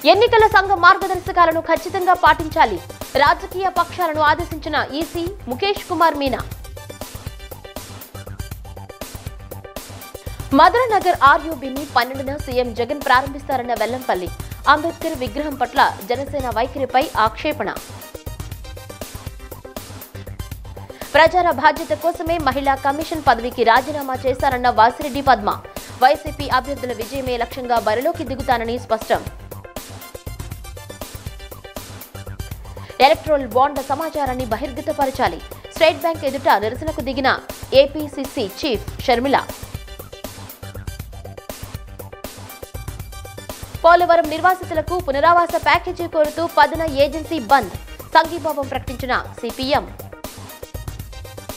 ఎన్నికల సంఘ మార్గదర్శకాలను ఖచ్చితంగా పాటించాలి రాజకీయ పక్షాలను ఆదేశించిన ఈసీ ముఖేష్ కుమార్ మీనా మధురనగర్ ఆర్యూబీని పన్నెండున సీఎం జగన్ ప్రారంభిస్తారన్న వెల్లంపల్లి అంబేద్కర్ విగ్రహం పట్ల జనసేన వైఖరిపై ఆక్షేపణ ప్రచార బాధ్యత కోసమే మహిళా కమిషన్ పదవికి రాజీనామా చేశారన్న వాసిరెడ్డి పద్మ వైసీపీ అభ్యర్థుల విజయమే లక్ష్యంగా బరిలోకి దిగుతానని స్పష్టం ఎలక్ట్రోల్ బాండ్ల సమాచారాన్ని బహిర్గతపరచాలి స్టేట్ బ్యాంక్ ఎదుట నిరసనకు దిగిన ఏపీసీసీ చీఫ్ షర్మిల పోలవరం నిర్వాసితులకు పునరావాస ప్యాకేజీ కోరుతూ పదన ఏజెన్సీ బంద్ సంఘీభావం ప్రకటించిన సిపిఎం